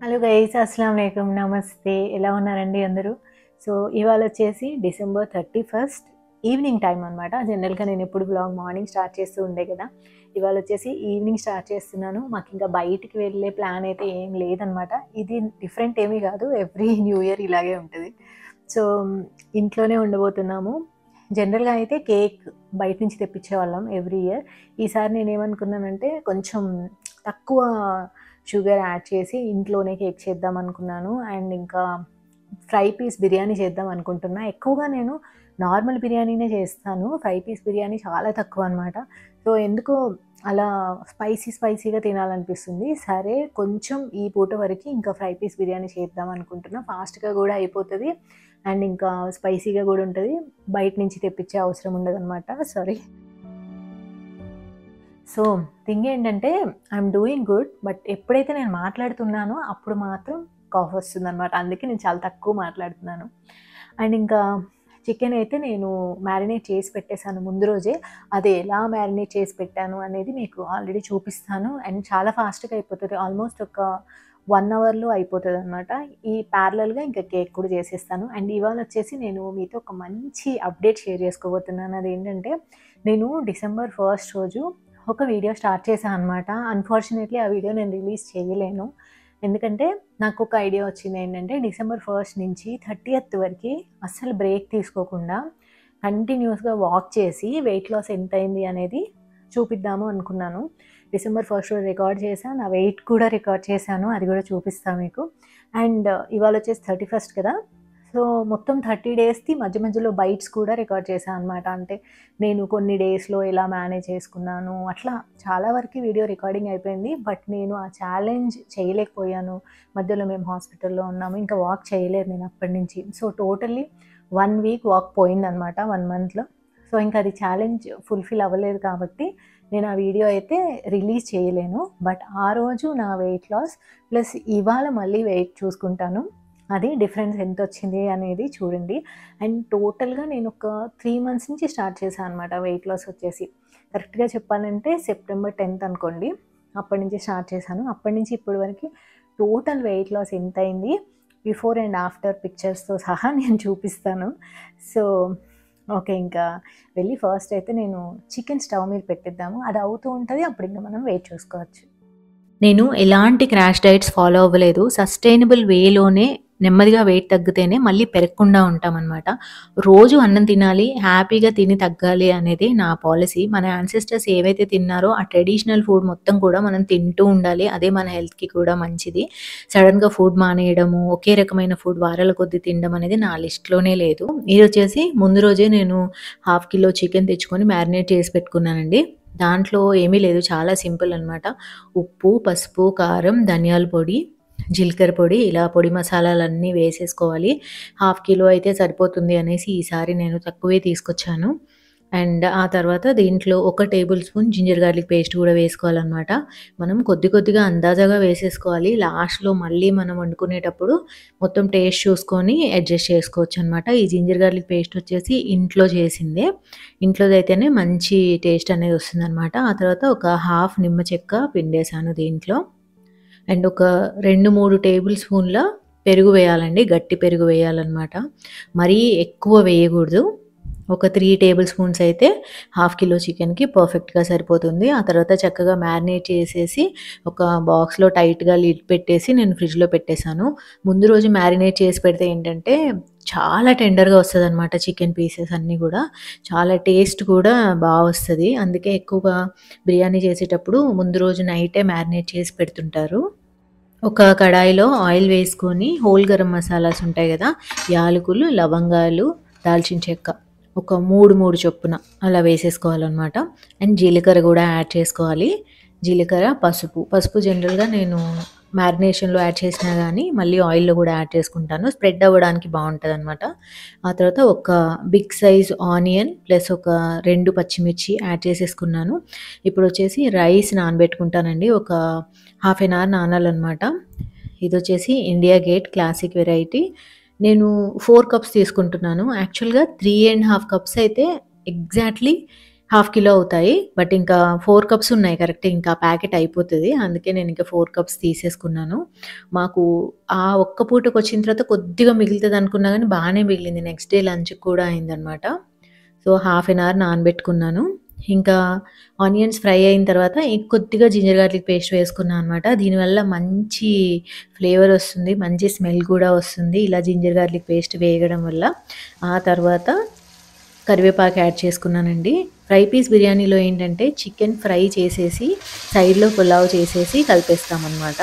Hello guys అస్సలం వాలేకుమ్ నమస్తే ఎలా ఉన్నారండి అందరూ సో ఇవాళ వచ్చేసి December thirty first evening time అనమాట జనరల్గా నేను ఎప్పుడు బ్లాగ్ మార్నింగ్ స్టార్ట్ చేస్తూ ఉండే కదా ఇవాళ వచ్చేసి ఈవినింగ్ స్టార్ట్ చేస్తున్నాను మాకు ఇంకా బయటికి వెళ్ళే ప్లాన్ అయితే ఏం లేదనమాట ఇది డిఫరెంట్ ఏమీ కాదు ఎవ్రీ న్యూ ఇయర్ ఇలాగే ఉంటుంది సో ఇంట్లోనే ఉండబోతున్నాము జనరల్గా అయితే కేక్ బయట నుంచి తెప్పించేవాళ్ళం ఎవ్రీ ఇయర్ ఈసారి నేను ఏమనుకున్నానంటే కొంచెం తక్కువ షుగర్ యాడ్ చేసి ఇంట్లోనే కేక్ చేద్దాం అనుకున్నాను అండ్ ఇంకా ఫ్రై పీస్ బిర్యానీ చేద్దాం అనుకుంటున్నా ఎక్కువగా నేను నార్మల్ బిర్యానీనే చేస్తాను ఫ్రై పీస్ బిర్యానీ చాలా తక్కువ అనమాట సో ఎందుకో అలా స్పైసీ స్పైసీగా తినాలనిపిస్తుంది సరే కొంచెం ఈ పూట వరకు ఇంకా ఫ్రై పీస్ బిర్యానీ చేద్దాం అనుకుంటున్నా ఫాస్ట్గా కూడా అయిపోతుంది అండ్ ఇంకా స్పైసీగా కూడా ఉంటుంది బయట నుంచి తెప్పించే అవసరం ఉండదు అనమాట సారీ సో థింగ్ ఏంటంటే ఐఎమ్ డూయింగ్ గుడ్ బట్ ఎప్పుడైతే నేను మాట్లాడుతున్నానో అప్పుడు మాత్రం కాఫ్ వస్తుంది అనమాట అందుకే నేను చాలా తక్కువ మాట్లాడుతున్నాను అండ్ ఇంకా చికెన్ అయితే నేను మ్యారినేట్ చేసి పెట్టేశాను ముందు రోజే అది ఎలా మ్యారినేట్ చేసి పెట్టాను అనేది మీకు ఆల్రెడీ చూపిస్తాను అండ్ చాలా ఫాస్ట్గా అయిపోతుంది ఆల్మోస్ట్ ఒక వన్ అవర్లో అయిపోతుంది అనమాట ఈ ప్యారలల్గా ఇంకా కేక్ కూడా చేసేస్తాను అండ్ ఇవాళ వచ్చేసి నేను మీతో ఒక మంచి అప్డేట్ షేర్ చేసుకోబోతున్నాను అది ఏంటంటే నేను డిసెంబర్ ఫస్ట్ రోజు ఒక వీడియో స్టార్ట్ చేశాను అనమాట అన్ఫార్చునేట్లీ ఆ వీడియో నేను రిలీజ్ చేయలేను ఎందుకంటే నాకు ఒక ఐడియా వచ్చింది ఏంటంటే డిసెంబర్ ఫస్ట్ నుంచి థర్టీయత్ వరకు అస్సలు బ్రేక్ తీసుకోకుండా కంటిన్యూస్గా వాక్ చేసి వెయిట్ లాస్ ఎంత అయింది అనేది చూపిద్దాము అనుకున్నాను డిసెంబర్ ఫస్ట్ రోజు రికార్డ్ చేశాను నా వెయిట్ కూడా రికార్డ్ చేశాను అది కూడా చూపిస్తాను మీకు అండ్ ఇవాళ వచ్చేసి థర్టీ ఫస్ట్ కదా సో మొత్తం థర్టీ డేస్కి మధ్య మధ్యలో బైట్స్ కూడా రికార్డ్ చేశాను అనమాట అంటే నేను కొన్ని డేస్లో ఎలా మేనేజ్ చేసుకున్నాను అట్లా చాలా వరకు వీడియో రికార్డింగ్ అయిపోయింది బట్ నేను ఆ ఛాలెంజ్ చేయలేకపోయాను మధ్యలో మేము హాస్పిటల్లో ఉన్నాము ఇంకా వాక్ చేయలేదు నేను అప్పటి నుంచి so totally one week walk పోయిందనమాట వన్ మంత్లో సో ఇంకా అది ఛాలెంజ్ ఫుల్ఫిల్ అవ్వలేదు కాబట్టి నేను ఆ వీడియో అయితే రిలీజ్ చేయలేను బట్ ఆ రోజు నా వెయిట్ లాస్ ప్లస్ ఇవాళ మళ్ళీ వెయిట్ చూసుకుంటాను అది డిఫరెన్స్ ఎంత వచ్చింది అనేది చూడండి అండ్ టోటల్గా నేను ఒక త్రీ మంత్స్ నుంచి స్టార్ట్ చేశాను అనమాట వెయిట్ లాస్ వచ్చేసి కరెక్ట్గా చెప్పాలంటే సెప్టెంబర్ టెన్త్ అనుకోండి అప్పటి నుంచి స్టార్ట్ చేశాను అప్పటి నుంచి ఇప్పటి వరకు టోటల్ వెయిట్ లాస్ ఎంత అయింది బిఫోర్ అండ్ ఆఫ్టర్ పిక్చర్స్తో సహా నేను చూపిస్తాను సో ఓకే ఇంకా వెళ్ళి ఫస్ట్ అయితే నేను చికెన్ స్టవ్ మీద పెట్టిద్దాము అది అవుతూ ఉంటుంది అప్పుడు ఇంకా మనం వెయిట్ చూసుకోవచ్చు నేను ఎలాంటి క్రాష్ డైట్స్ ఫాలో అవ్వలేదు సస్టైనబుల్ వేలోనే నెమ్మదిగా వెయిట్ తగ్గితేనే మళ్ళీ పెరగకుండా ఉంటామన్నమాట రోజు అన్నం తినాలి హ్యాపీగా తిని తగ్గాలి అనేది నా పాలసీ మన యాన్సిస్టర్స్ ఏవైతే తిన్నారో ఆ ట్రెడిషనల్ ఫుడ్ మొత్తం కూడా మనం తింటూ ఉండాలి అదే మన హెల్త్కి కూడా మంచిది సడన్గా ఫుడ్ మానేయడము ఒకే రకమైన ఫుడ్ వారాల కొద్దీ తినడం అనేది నా లిస్ట్లోనే లేదు ఇది వచ్చేసి ముందు రోజే నేను హాఫ్ కిలో చికెన్ తెచ్చుకొని మ్యారినేట్ చేసి పెట్టుకున్నానండి దాంట్లో ఏమీ లేదు చాలా సింపుల్ అనమాట ఉప్పు పసుపు కారం ధనియాల పొడి జీలకర్ర పొడి ఇలా పొడి మసాలాలన్నీ వేసేసుకోవాలి హాఫ్ కిలో అయితే సరిపోతుంది అనేసి ఈసారి నేను తక్కువే తీసుకొచ్చాను అండ్ ఆ తర్వాత దీంట్లో ఒక tablespoon ginger garlic paste కూడా వేసుకోవాలన్నమాట మనం కొద్ది కొద్దిగా అందాజాగా వేసేసుకోవాలి లాస్ట్లో మళ్ళీ మనం వండుకునేటప్పుడు మొత్తం టేస్ట్ చూసుకొని అడ్జస్ట్ చేసుకోవచ్చు అనమాట ఈ జింజర్ గార్లిక్ పేస్ట్ వచ్చేసి ఇంట్లో చేసిందే ఇంట్లోది అయితేనే మంచి టేస్ట్ అనేది వస్తుందన్నమాట ఆ తర్వాత ఒక హాఫ్ నిమ్మ చెక్క పిండేశాను దీంట్లో అండ్ ఒక రెండు మూడు టేబుల్ స్పూన్ల పెరుగు వేయాలండి గట్టి పెరుగు వేయాలన్నమాట మరీ ఎక్కువ వేయకూడదు ఒక త్రీ టేబుల్ స్పూన్స్ అయితే హాఫ్ కిలో చికెన్కి పర్ఫెక్ట్గా సరిపోతుంది ఆ తర్వాత చక్కగా మ్యారినేట్ చేసేసి ఒక బాక్స్లో టైట్గా లిడ్ పెట్టేసి నేను ఫ్రిడ్జ్లో పెట్టేశాను ముందు రోజు మ్యారినేట్ చేసి పెడితే ఏంటంటే చాలా టెండర్గా వస్తుంది అనమాట చికెన్ పీసెస్ అన్నీ కూడా చాలా టేస్ట్ కూడా బాగా వస్తుంది అందుకే ఎక్కువగా బిర్యానీ చేసేటప్పుడు ముందు రోజు నైటే మ్యారినేట్ చేసి పెడుతుంటారు ఒక కడాయిలో ఆయిల్ వేసుకొని హోల్ గరం మసాలాస్ ఉంటాయి కదా యాలకులు లవంగాలు దాల్చిన చెక్క ఒక మూడు మూడు చొప్పున అలా వేసేసుకోవాలన్నమాట అండ్ జీలకర్ర కూడా యాడ్ చేసుకోవాలి జీలకర్ర పసుపు పసుపు జనరల్గా నేను మ్యారినేషన్లో యాడ్ చేసినా కానీ మళ్ళీ ఆయిల్లో కూడా యాడ్ చేసుకుంటాను స్ప్రెడ్ అవ్వడానికి బాగుంటుంది అనమాట ఆ తర్వాత ఒక బిగ్ సైజ్ ఆనియన్ ప్లస్ ఒక రెండు పచ్చిమిర్చి యాడ్ చేసేసుకున్నాను ఇప్పుడు వచ్చేసి రైస్ నానబెట్టుకుంటానండి ఒక హాఫ్ ఎన్ అవర్ నానాలన్నమాట ఇది వచ్చేసి ఇండియా గేట్ క్లాసిక్ వెరైటీ నేను ఫోర్ కప్స్ తీసుకుంటున్నాను యాక్చువల్గా త్రీ అండ్ హాఫ్ కప్స్ అయితే ఎగ్జాక్ట్లీ హాఫ్ కిలో అవుతాయి బట్ ఇంకా ఫోర్ కప్స్ ఉన్నాయి కరెక్ట్ ఇంకా ప్యాకెట్ అయిపోతుంది అందుకే నేను ఇంకా ఫోర్ కప్స్ తీసేసుకున్నాను మాకు ఆ ఒక్క పూటకు వచ్చిన తర్వాత కొద్దిగా మిగులుతుంది అనుకున్నా కానీ బాగానే మిగిలింది నెక్స్ట్ డే లంచ్ కూడా అయిందనమాట సో హాఫ్ అన్ అవర్ నానబెట్టుకున్నాను ఇంకా ఆనియన్స్ ఫ్రై అయిన తర్వాత కొద్దిగా జింజర్ గార్లిక్ పేస్ట్ వేసుకున్నాను అనమాట దీనివల్ల మంచి ఫ్లేవర్ వస్తుంది మంచి స్మెల్ కూడా వస్తుంది ఇలా జింజర్ గార్లిక్ పేస్ట్ వేయడం వల్ల ఆ తర్వాత కరివేపాకు యాడ్ చేసుకున్నానండి ఫ్రై పీస్ బిర్యానీలో ఏంటంటే చికెన్ ఫ్రై చేసేసి సైడ్లో పులావ్ చేసేసి కలిపేస్తామన్నమాట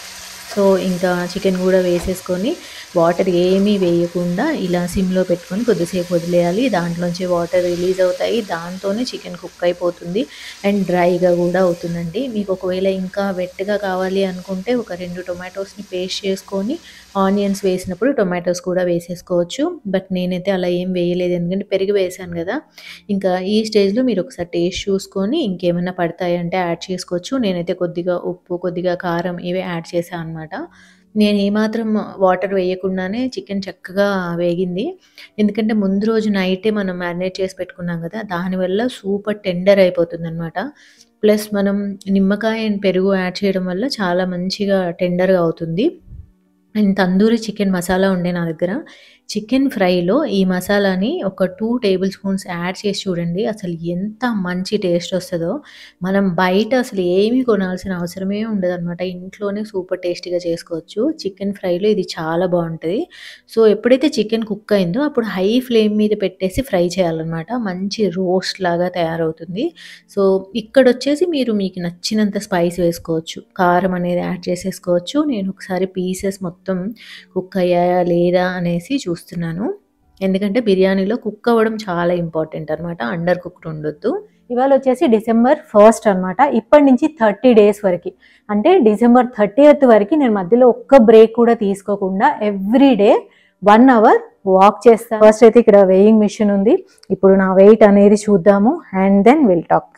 సో ఇంకా చికెన్ కూడా వేసేసుకొని వాటర్ ఏమీ వేయకుండా ఇలా సిమ్లో పెట్టుకొని కొద్దిసేపు వదిలేయాలి దాంట్లోంచి వాటర్ రిలీజ్ అవుతాయి దాంతోనే చికెన్ కుక్ అయిపోతుంది అండ్ డ్రైగా కూడా అవుతుందండి మీకు ఒకవేళ ఇంకా వెట్గా కావాలి అనుకుంటే ఒక రెండు టొమాటోస్ని పేస్ట్ చేసుకొని ఆనియన్స్ వేసినప్పుడు టొమాటోస్ కూడా వేసేసుకోవచ్చు బట్ నేనైతే అలా ఏం వేయలేదు ఎందుకంటే పెరిగి వేసాను కదా ఇంకా ఈ స్టేజ్లో మీరు ఒకసారి టేస్ట్ చూసుకొని ఇంకేమైనా పడతాయంటే యాడ్ చేసుకోవచ్చు నేనైతే కొద్దిగా ఉప్పు కొద్దిగా కారం ఇవే యాడ్ చేశాను అనమాట నేను ఏమాత్రం వాటర్ వేయకుండానే చికెన్ చక్కగా వేగింది ఎందుకంటే ముందు రోజు నైటే మనం మ్యారినేట్ చేసి పెట్టుకున్నాం కదా దానివల్ల సూపర్ టెండర్ అయిపోతుంది అనమాట ప్లస్ మనం నిమ్మకాయ అండ్ పెరుగు యాడ్ చేయడం వల్ల చాలా మంచిగా టెండర్గా అవుతుంది అండ్ తందూరి చికెన్ మసాలా ఉండే నా దగ్గర చికెన్ ఫ్రైలో ఈ మసాలాని ఒక టూ టేబుల్ స్పూన్స్ యాడ్ చేసి చూడండి అసలు ఎంత మంచి టేస్ట్ వస్తుందో మనం బయట అసలు ఏమీ కొనాల్సిన అవసరమే ఉండదు అనమాట ఇంట్లోనే సూపర్ టేస్టీగా చేసుకోవచ్చు చికెన్ ఫ్రైలో ఇది చాలా బాగుంటుంది సో ఎప్పుడైతే చికెన్ కుక్ అయిందో అప్పుడు హై ఫ్లేమ్ మీద పెట్టేసి ఫ్రై చేయాలన్నమాట మంచి రోస్ట్ లాగా తయారవుతుంది సో ఇక్కడ వచ్చేసి మీరు మీకు నచ్చినంత స్పైస్ వేసుకోవచ్చు కారం అనేది యాడ్ చేసేసుకోవచ్చు నేను ఒకసారి పీసెస్ మొత్తం కుక్ అయ్యాయా లేదా అనేసి చూస్తున్నాను ఎందుకంటే బిర్యానీలో కుక్ అవ్వడం చాలా ఇంపార్టెంట్ అనమాట అండర్ కుక్డ్ ఉండొద్దు ఇవాళ వచ్చేసి డిసెంబర్ ఫస్ట్ అనమాట ఇప్పటి నుంచి థర్టీ డేస్ వరకు అంటే డిసెంబర్ థర్టీ వరకు నేను మధ్యలో ఒక్క బ్రేక్ కూడా తీసుకోకుండా every day one hour walk చేస్తాను ఫస్ట్ అయితే ఇక్కడ వెయింగ్ మిషన్ ఉంది ఇప్పుడు నా వెయిట్ అనేది చూద్దాము and then will talk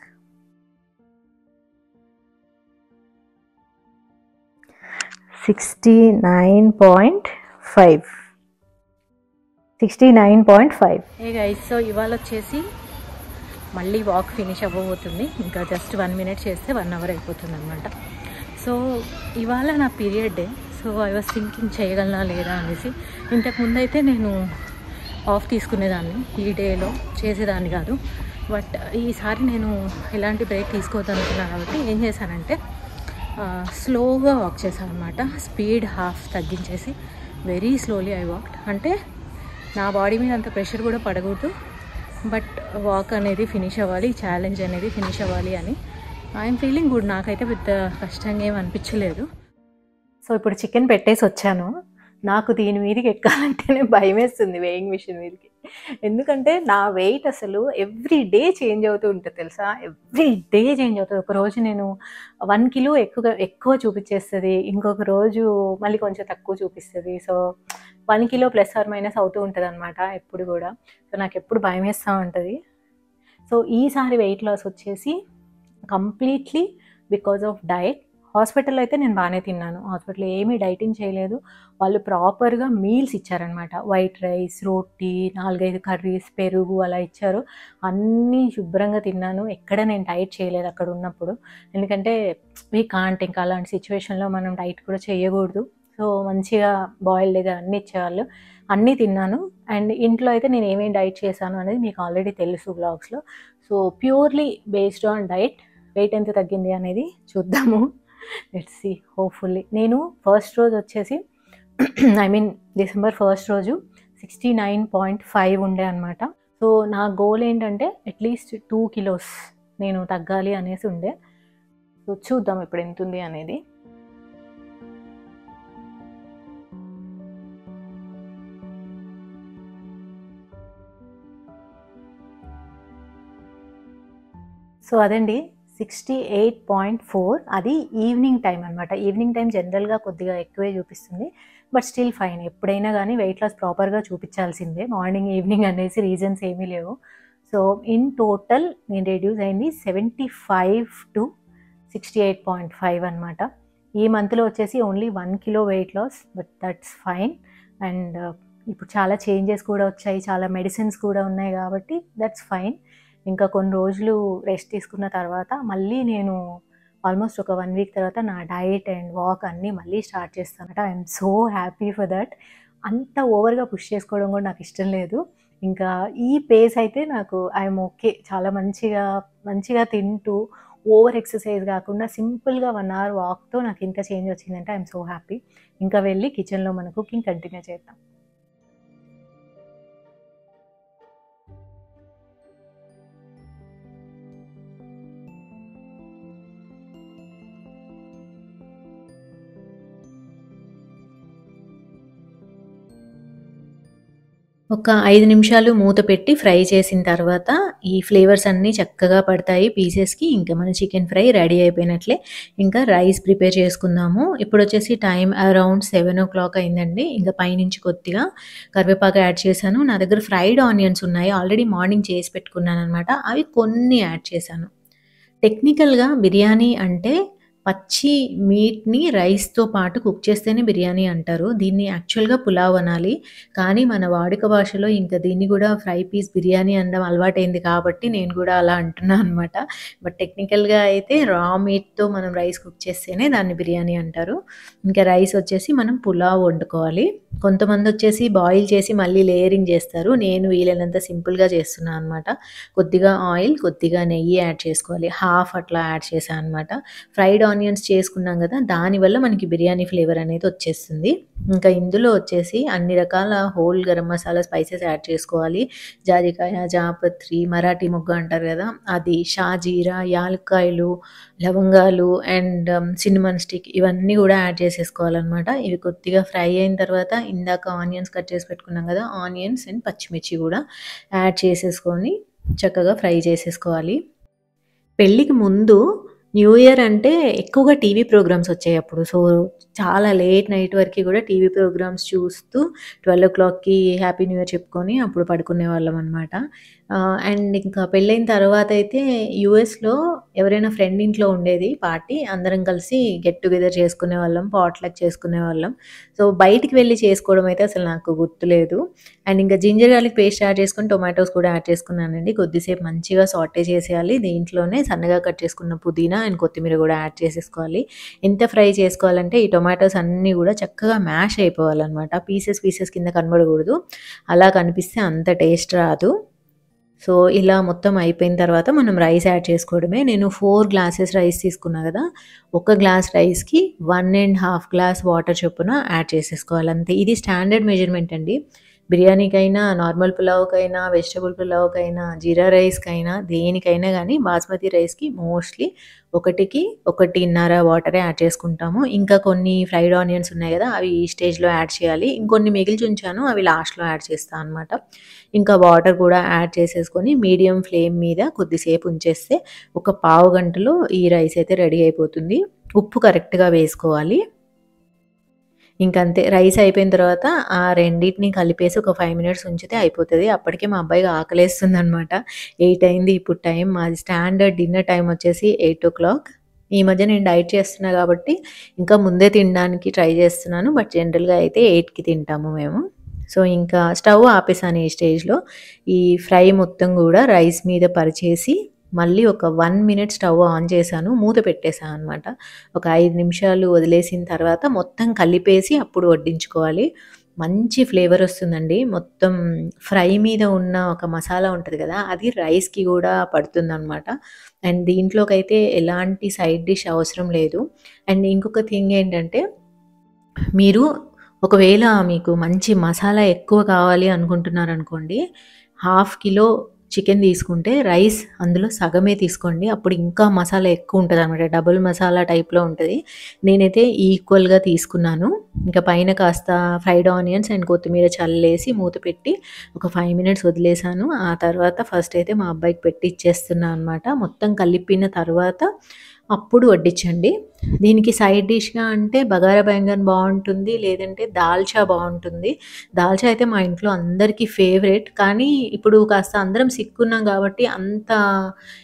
sixty nine point five sixty nine point five hey guys so ఇవాళ వచ్చేసి మళ్ళీ వాక్ ఫినిష్ అవ్వబోతుంది ఇంకా జస్ట్ వన్ మినిట్ చేస్తే వన్ అవర్ అయిపోతుంది అనమాట సో ఇవాళ నా period day so I was thinking చేయగలనా లేదా అనేసి ఇంతకు ముందు అయితే నేను ఆఫ్ తీసుకునేదాన్ని ఈ డేలో చేసేదాన్ని కాదు బట్ ఈసారి నేను ఎలాంటి బ్రేక్ తీసుకోవద్దు అనుకున్నాను కాబట్టి ఏం చేశానంటే స్లోగా వాక్ చేశాను అనమాట స్పీడ్ హాఫ్ తగ్గించేసి వెరీ స్లోలీ ఐ వాక్ అంటే నా బాడీ మీద అంత ప్రెషర్ కూడా పడకూడదు బట్ వాక్ అనేది ఫినిష్ అవ్వాలి ఛాలెంజ్ అనేది ఫినిష్ అవ్వాలి అని ఐఎమ్ ఫీలింగ్ గుడ్ నాకైతే పెద్ద కష్టంగా ఏం అనిపించలేదు సో ఇప్పుడు చికెన్ పెట్టేసి వచ్చాను నాకు దీని మీదకి ఎక్కాలంటేనే భయం వేస్తుంది వెయింగ్ మిషన్ మీదకి ఎందుకంటే నా వెయిట్ అసలు ఎవ్రీ డే చేంజ్ అవుతూ ఉంటుంది తెలుసా ఎవ్రీ డే చేంజ్ అవుతుంది ఒక రోజు నేను వన్ కిలో ఎక్కువ ఎక్కువ చూపించేస్తుంది ఇంకొక రోజు మళ్ళీ కొంచెం తక్కువ చూపిస్తుంది so one kilo plus or minus అవుతూ ఉంటుంది అనమాట ఎప్పుడు కూడా సో నాకు ఎప్పుడు భయం వేస్తూ ఉంటుంది సో ఈసారి వెయిట్ లాస్ వచ్చేసి కంప్లీట్లీ బికాజ్ ఆఫ్ డయట్ హాస్పిటల్లో అయితే నేను బాగానే తిన్నాను హాస్పిటల్లో ఏమీ డైటింగ్ చేయలేదు వాళ్ళు ప్రాపర్గా మీల్స్ ఇచ్చారనమాట వైట్ రైస్ రోటీ నాలుగైదు కర్రీస్ పెరుగు అలా ఇచ్చారు అన్నీ శుభ్రంగా తిన్నాను ఎక్కడ నేను డైట్ చేయలేదు అక్కడ ఉన్నప్పుడు ఎందుకంటే వీ కాంట్ ఇంకా అలాంటి సిచ్యువేషన్లో మనం డైట్ కూడా చేయకూడదు సో మంచిగా బాయిల్డ్ ఏదో అన్నీ ఇచ్చేవాళ్ళు అన్నీ తిన్నాను అండ్ ఇంట్లో అయితే నేను ఏమేమి డైట్ చేశాను అనేది మీకు ఆల్రెడీ తెలుసు బ్లాగ్స్లో so purely based on diet weight ఎంత తగ్గింది అనేది చూద్దాము లెట్స్ సి హోప్ఫుల్లీ నేను ఫస్ట్ రోజు వచ్చేసి ఐ మీన్ డిసెంబర్ ఫస్ట్ రోజు సిక్స్టీ నైన్ పాయింట్ ఫైవ్ ఉండే అనమాట సో నా గోల్ ఏంటంటే అట్లీస్ట్ టూ కిలోస్ నేను తగ్గాలి అనేసి ఉండే సో చూద్దాం ఇప్పుడు ఎంత ఉంది అనేది సో అదండి సిక్స్టీ ఎయిట్ పాయింట్ ఫోర్ అది ఈవినింగ్ టైం అనమాట ఈవినింగ్ టైం జనరల్గా కొద్దిగా ఎక్కువే చూపిస్తుంది బట్ స్టిల్ ఫైన్ ఎప్పుడైనా కానీ వెయిట్ లాస్ ప్రాపర్గా చూపించాల్సిందే మార్నింగ్ ఈవినింగ్ అనేసి రీజన్స్ ఏమీ లేవు సో ఇన్ టోటల్ నేను రెడ్యూస్ అయింది seventy five to sixty eight point five అనమాట ఈ మంత్లో వచ్చేసి only one kilo weight loss but that's fine and ఇప్పుడు చాలా చేంజెస్ కూడా వచ్చాయి చాలా మెడిసిన్స్ కూడా ఉన్నాయి కాబట్టి దట్స్ ఫైన్ ఇంకా కొన్ని రోజులు రెస్ట్ తీసుకున్న తర్వాత మళ్ళీ నేను ఆల్మోస్ట్ ఒక వన్ వీక్ తర్వాత నా డైట్ అండ్ వాక్ అన్నీ మళ్ళీ స్టార్ట్ చేస్తానట I'm so happy for that అంత ఓవర్గా పుష్ చేసుకోవడం కూడా నాకు ఇష్టం లేదు ఇంకా ఈ పేస్ అయితే నాకు ఐఎమ్ ఓకే చాలా మంచిగా మంచిగా తింటూ ఓవర్ ఎక్సర్సైజ్ కాకుండా సింపుల్గా వన్ అవర్ వాక్తో నాకు ఇంత చేంజ్ వచ్చిందంటే ఐఎమ్ సో హ్యాపీ ఇంకా వెళ్ళి కిచెన్లో మన కుకింగ్ కంటిన్యూ చేద్దాం ఒక 5 నిమిషాలు మూత పెట్టి ఫ్రై చేసిన తర్వాత ఈ ఫ్లేవర్స్ అన్నీ చక్కగా పడతాయి పీసెస్‌కి. ఇంకా మన చికెన్ ఫ్రై రెడీ అయిపోయినట్లే. ఇంకా రైస్ ప్రిపేర్ చేసుకుందాము. ఇప్పుడొచ్చేసి టైం అరౌండ్ 7:00 అయిందండి. ఇంకా పైనుంచి కొద్దిగా కరివేపాకు యాడ్ చేశాను. నా దగ్గర ఫ్రైడ్ ఆనియన్స్ ఉన్నాయి. ఆల్రెడీ మార్నింగ్ చేసి పెట్టుకున్నాననమాట. అవి కొన్ని యాడ్ చేశాను. టెక్నికల్‌గా బిర్యానీ అంటే పచ్చి మీట్‌ని రైస్‌తో పాటు కుక్ చేస్తేనే బిర్యానీ అంటారు. దీన్ని యాక్చువల్‌గా పులావ్ అనాలి. కానీ మన వాడుక భాషలో ఇంకా దీన్ని కూడా ఫ్రై పీస్ బిర్యానీ అనడం అలవాటైంది కాబట్టి నేను కూడా అలా అంటున్నా అనమాట. బట్ టెక్నికల్‌గా అయితే రా మీట్‌తో మనం రైస్ కుక్ చేస్తేనే దాన్ని బిర్యానీ అంటారు. ఇంకా రైస్ వచ్చేసి మనం పులావ్ వండుకోవాలి. కొంతమందొచ్చేసి బాయిల్ చేసి మళ్ళీ లేయరింగ్ చేస్తారు. నేను వీలైనంత సింపుల్‌గా చేస్తున్నా అనమాట. కొద్దిగా ఆయిల్, కొద్దిగా నెయ్యి యాడ్ చేసుకోవాలి. హాఫ్ అట్లా యాడ్ చేశా అనమాట. ఫ్రైడ్ ఆనియన్స్ చేసుకున్నాం కదా! దానివల్ల మనకి బిర్యానీ ఫ్లేవర్ అనేది వచ్చేస్తుంది. ఇంకా ఇందులో వచ్చేసి అన్ని రకాల whole garam masala spices add చేసుకోవాలి. జాజికాయ, జాపత్రి, మరాఠీ మొగ్గ అంటారు కదా! అది, షాజీరా, యాలుక్కాయలు, లవంగాలు అండ్ సిన్నమన్ స్టిక్ ఇవన్నీ కూడా యాడ్ చేసేసుకోవాలనమాట. ఇవి కొద్దిగా ఫ్రై అయిన తర్వాత ఇందాక ఆనియన్స్ కట్ చేసి పెట్టుకున్నాం కదా! ఆనియన్స్ అండ్ పచ్చిమిర్చి కూడా యాడ్ చేసేసుకొని చక్కగా ఫ్రై చేసేసుకోవాలి. పెళ్ళికి ముందు న్యూ ఇయర్ అంటే ఎక్కువగా టీవీ ప్రోగ్రామ్స్ వచ్చాయి అప్పుడు. సో, చాలా లేట్ నైట్ వరకి కూడా టీవీ ప్రోగ్రామ్స్ చూస్తూ 12:00కి హ్యాపీ న్యూ ఇయర్ చెప్పుకొని అప్పుడు పడుకునేవాళ్ళం అనమాట. ఆహ్, అండ్ ఇంకా పెళ్ళైన తర్వాత అయితే యూఎస్‌లో ఎవరైనా ఫ్రెండ్ ఇంట్లో ఉండేది పార్టీ. అందరం కలిసి గెట్ టుగెదర్ చేసుకునేవాళ్ళం. పాట్‌లక్ చేసుకునేవాళ్ళం. సో, బయటికి వెళ్లి చేసుకోవడం అయితే అసలు నాకు గుర్తులేదు. అండ్ ఇంకా జింజర్ గార్లిక్ పేస్ట్ యాడ్ చేసుకొని టొమాటోస్ కూడా యాడ్ చేసుకున్నానండి. కొద్దిసేపు మంచిగా సాటే చేసేయాలి. దీంట్లోనే సన్నగా కట్ చేసుకున్న పుదీనా అండ్ కొత్తిమీర కూడా యాడ్ చేసేసుకోవాలి. ఎంత ఫ్రై చేసుకోవాలంటే ఈ టొమాటోస్ అన్నీ కూడా చక్కగా మ్యాష్ అయిపోవాలనమాట. పీసెస్ పీసెస్ కింద కనబడకూడదు. అలా కనిపిస్తే అంత టేస్ట్ రాదు. సో, ఇలా మొత్తం అయిపోయిన తర్వాత మనం రైస్ యాడ్ చేసుకోవడమే. నేను 4 గ్లాసెస్ రైస్ తీసుకున్నా కదా! ఒక గ్లాస్ రైస్‌కి 1 ½ గ్లాస్ వాటర్ చొప్పున యాడ్ చేసేసుకోవాలి అంతే. ఇది స్టాండర్డ్ మెజర్‌మెంట్ అండి. బిర్యానీకైనా, నార్మల్ పులావ్‌కైనా, వెజిటబుల్ పులావ్‌కైనా, జీరా రైస్‌కైనా దేనికైనా గానీ బాస్మతి రైస్‌కి మోస్ట్‌లీ 1కి 1:30 వాటరే యాడ్ చేసుకుంటాము. ఇంకా కొన్ని ఫ్రైడ్ ఆనియన్స్ ఉన్నాయి కదా! అవి ఈ స్టేజ్‌లో యాడ్ చేయాలి. ఇంకొన్ని మిగిల్చి ఉంచాను. అవి లాస్ట్‌లో యాడ్ చేస్తా అనమాట. ఇంకా వాటర్ కూడా యాడ్ చేసేసుకొని మీడియం ఫ్లేమ్ మీద కొద్దిసేపు ఉంచేస్తే ఒక పావు గంటలో ఈ రైస్ అయితే రెడీ అయిపోతుంది. ఉప్పు కరెక్ట్‌గా వేసుకోవాలి. ఇంకంతే రైస్ అయిపోయిన తర్వాత ఆ రెండిటిని కలిపేసి ఒక 5 మినిట్స్ ఉంచితే అయిపోతది. అప్పటికే మా అబ్బాయికి ఆకలేస్తుందనమాట. 8 అయింది ఇప్పుడు టైం. మాది స్టాండర్డ్ డిన్నర్ టైమ్ వచ్చేసి 8:00 ఈ మధ్య నేను డైట్ చేస్తున్నా కాబట్టి ఇంకా ముందే తినడానికి ట్రై చేస్తున్నాను. బట్ జనరల్‌గా అయితే 8కి తింటాము మేము. సో, ఇంకా స్టవ్ ఆపేసాను ఈ స్టేజ్‌లో. ఈ ఫ్రై మొత్తం కూడా రైస్ మీద పరిచేసి మళ్ళీ ఒక 1 మినిట్ స్టవ్ ఆన్ చేశాను. మూత పెట్టేసా అనమాట. ఒక 5 నిమిషాలు వదిలేసిన తర్వాత మొత్తం కలిపేసి అప్పుడు వడ్డించుకోవాలి. మంచి ఫ్లేవర్ వస్తుందండి. మొత్తం ఫ్రై మీద ఉన్న ఒక మసాలా ఉంటది కదా! అది రైస్‌కి కూడా పడుతుందనమాట. అండ్ దీంట్లోకైతే ఎలాంటి సైడ్ డిష్ అవసరం లేదు. అండ్ ఇంకొక థింగ్ ఏంటంటే మీరు ఒకవేళ మీకు మంచి మసాలా ఎక్కువ కావాలి అనుకుంటున్నారనుకోండి. హాఫ్ కిలో చికెన్ తీసుకుంటే రైస్ అందులో సగమే తీసుకోండి. అప్పుడు ఇంకా మసాలా ఎక్కువ ఉంటదనమాట. డబుల్ మసాలా టైప్‌లో ఉంటది. నేనైతే ఈక్వల్‌గా తీసుకున్నాను. ఇంకా పైన కాస్త ఫ్రైడ్ ఆనియన్స్ అండ్ కొత్తిమీర చల్లేసి మూత పెట్టి ఒక 5 మినిట్స్ వదిలేసాను. ఆ తర్వాత ఫస్ట్ అయితే మా అబ్బాయికి పెట్టి ఇచ్చేస్తున్నా అనమాట. మొత్తం కలిపిన తర్వాత అప్పుడు వడ్డించండి. దీనికి సైడ్ డిష్‌గా అంటే బగారా బెంగన్ బావుంటుంది. లేదంటే దాల్చా బావుంటుంది. దాల్చా అయితే మా ఇంట్లో అందరికీ ఫేవరెట్. కానీ ఇప్పుడు కాస్త అందరం సిక్ ఉన్నాం కాబట్టి అంత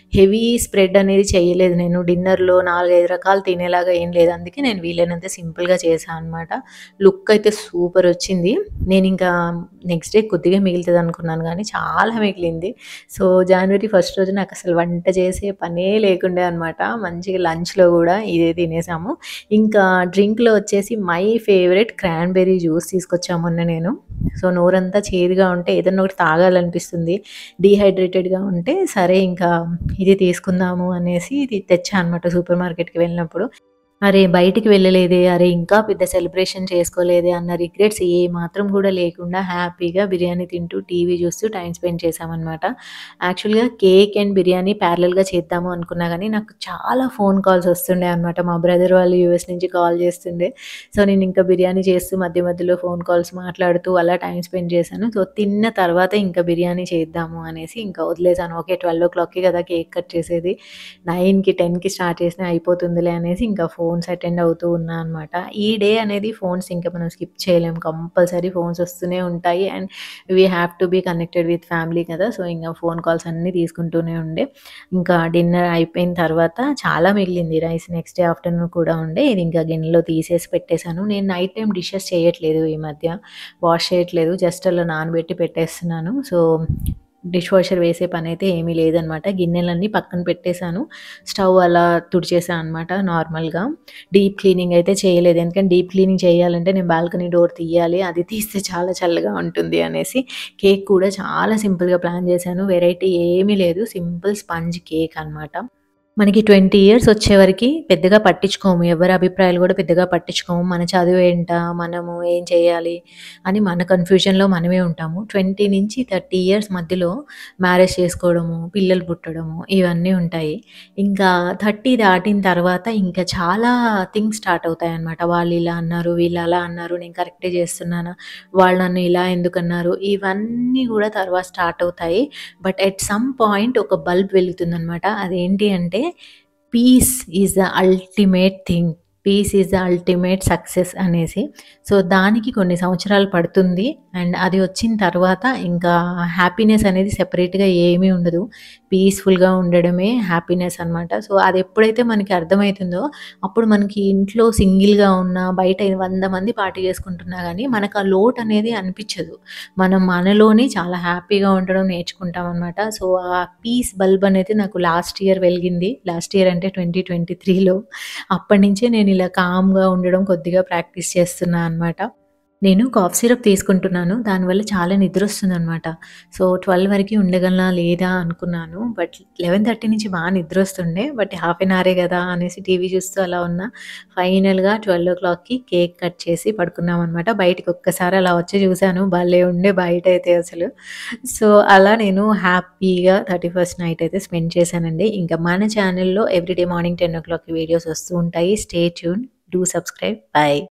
హెవీ స్ప్రెడ్ అనేది చేయలేదు నేను డిన్నర్‌లో 4, 5 రకాలు తినేలాగా ఏం లేదు. అందుకే నేను వీలైనంత సింపుల్‌గా చేశా అనమాట. లుక్ అయితే సూపరొచ్చింది. నేనింకా నెక్స్ట్ డే కొద్దిగా మిగులుతదనుకున్నాను గానీ చాలా మిగిలింది. సో, జనవరి ఫస్ట్ రోజు నాకసలు వంట చేసే పనే లేకుండే అనమాట. మంచిగా లంచ్‌లో గూడా ఇదే తినేసాము. ఇంకా డ్రింక్‌లో వచ్చేసి మై ఫేవరెట్ క్రాన్‌బెర్రీ జ్యూస్ తీసుకొచ్చా మొన్న నేను. సో, నోరంతా చేదుగా ఉంటే ఏదన్నా ఒకటి తాగాలనిపిస్తుంది. డీహైడ్రేటెడ్‌గా ఉంటే సరే ఇంకా ఇది తీసుకుందాము అనేసి ఇది తెచ్చా అనమాట సూపర్ మార్కెట్‌కి వెళ్ళినప్పుడు. అరే! బయటికి వెళ్ళలేదే, అరే! ఇంకా పెద్ద సెలబ్రేషన్ చేసుకోలేదే అన్న రిగ్రెట్స్ ఏ మాత్రం గూడా లేకుండా హ్యాపీగా బిర్యానీ తింటూ, టీవీ చూస్తూ టైమ్ స్పెండ్ చేశామనమాట. యాక్చువల్‌గా కేక్ అండ్ బిర్యానీ ప్యారలెల్‌గా చేద్దాము అనుకున్నా గానీ నాకు చాలా ఫోన్ కాల్స్ వస్తుండే అనమాట. మా బ్రదర్ వాళ్ళు యూఎస్ నుంచి కాల్ చేస్తుండే. సో, నేనింకా బిర్యానీ చేస్తూ మధ్య మధ్యలో ఫోన్ కాల్స్ మాట్లాడుతూ అలా టైమ్ స్పెండ్ చేశాను. సో, తిన్న తర్వాత ఇంకా బిర్యానీ చేద్దాము అనేసి ఇంకా వదిలేసాను. ఓకే 12:00కి కదా కేక్ కట్ చేసేది. 9కి, 10కి స్టార్ట్ చేసినా అయిపోతుందిలే అనేసి ఇంకా ఫోన్స్ అటెండ్ అవుతూ ఉన్నా అనమాట. ఈ డే అనేది ఫోన్స్ ఇంకా మనం స్కిప్ చేయలేం. కంపల్సరీ ఫోన్స్ వస్తూనే ఉంటాయి. And we have to be connected with family కదా! సో, ఇంగ ఫోన్ కాల్స్ అన్నీ తీసుకుంటూనే ఉండే. ఇంకా డిన్నర్ అయిపోయిన తర్వాత చాలా మిగిలింది రైస్ నెక్స్ట్ డే ఆఫ్టర్‌నూన్ కూడా ఉండే. ఇది ఇంకా గిన్నెలో తీసేసి పెట్టేసాను. నేను నైట్ టైమ్ డిషెస్ చేయట్లేదు ఈ మధ్య. వాష్ చేయట్లేదు. జస్ట్ అలా నానబెట్టి పెట్టేస్తున్నాను. సో, డిష్ వాషర్ వేసే పనైతే ఏమీ లేదనమాట. గిన్నెలన్నీ పక్కన పెట్టేసాను. స్టవ్ అలా తుడిచేసా అనమాట నార్మల్‌గా. డీప్ క్లీనింగ్ అయితే చేయలేదు. ఎందుకంటే డీప్ క్లీనింగ్ చేయాలంటే నేను బాల్కనీ డోర్ తీయాలి. అది తీస్తే చాలా చల్లగా ఉంటుంది అనేసి కేక్ కూడా చాలా సింపుల్‌గా ప్లాన్ చేశాను. వెరైటీ ఏమీ లేదు. సింపుల్ స్పంజ్ కేక్ అనమాట. మనకి 20 ఇయర్స్ వచ్చేవరకి పెద్దగా పట్టించుకోము. ఎవరి అభిప్రాయాలు గూడా పెద్దగా పట్టించుకోము. మన చదువేంటా? మనము ఏం చేయాలి? అని మన కన్‌ఫ్యూజన్‌లో మనమే ఉంటాము. 20-30 ఇయర్స్ మధ్యలో మ్యారేజ్ చేసుకోవడము, పిల్లలు పుట్టడము ఇవన్నీ ఉంటాయి. ఇంకా 30 దాటిన తర్వాత ఇంకా చాలా థింగ్స్ స్టార్ట్ అవుతాయన్నమాట. వాళ్ళు ఇలా అన్నారు, వీళ్ళు అలా అన్నారు, నేను కరెక్టే చేస్తున్నానా? వాళ్ళు నన్ను ఇలా ఎందుకన్నారు? ఇవన్నీ గూడా తర్వాత స్టార్ట్ అవుతాయి. బట్ ఎట్ సమ్ పాయింట్ ఒక బల్బ్ వెలుగుతుందనమాట. అదేంటి అంటే peace is the ultimate thing. Peace is the ultimate success అనేసి. సో, దానికి కొన్ని సంవత్సరాలు పడుతుంది. అండ్ అది వచ్చిన తర్వాత ఇంకా హ్యాపీనెస్ అనేది సెపరేట్‌గా ఏమీ ఉండదు. పీస్‌ఫుల్‌గా ఉండడమే హ్యాపీనెస్ అనమాట. సో, అదెప్పుడైతే మనకి అర్థమైతుందో అప్పుడు మనకి ఇంట్లో సింగిల్‌గా ఉన్నా, బయట 100 మంది పార్టీ చేసుకుంటున్నా గానీ మనకు ఆ లోటు అనేది అనిపిచ్చదు. మనం మనలోనే చాలా హ్యాపీగా ఉండడం నేర్చుకుంటామనమాట. సో, ఆ పీస్ బల్బ్ అనేది నాకు లాస్ట్ ఇయర్ వెలిగింది. లాస్ట్ ఇయర్ అంటే 2023లో. అప్పటినుంచే నేను ఇలా కామ్‌గా ఉండడం కొద్దిగా ప్రాక్టీస్ చేస్తున్నా అనమాట. నేను కాఫ్ సిరప్ తీసుకుంటున్నాను. దానివల్ల చాలా నిద్రొస్తుందనమాట. సో, 12 వరకి ఉండగలనా లేదా అనుకున్నాను. బట్ 11:30 నుంచి బా నిద్రొస్తుండే. బట్ హాఫ్ ఎన్ అవరే గదా! అనేసి టీవీ చూస్తూ అలా ఉన్నా. ఫైనల్‌గా 12:00కి కేక్ కట్ చేసి పడుకున్నామనమాట. బయటికి ఒక్కసారి అలా వచ్చి చూసాను. భలే ఉండే బయటైతే అసలు. సో, అలా నేను హ్యాపీగా 31st నైట్ అయితే స్పెండ్ చేశానండి. ఇంకా మన ఛానెల్‌లో ఎవ్రీడే మార్నింగ్ 10:00కి వీడియోస్ వస్తూ ఉంటాయి. Stay tuned. Do subscribe. By.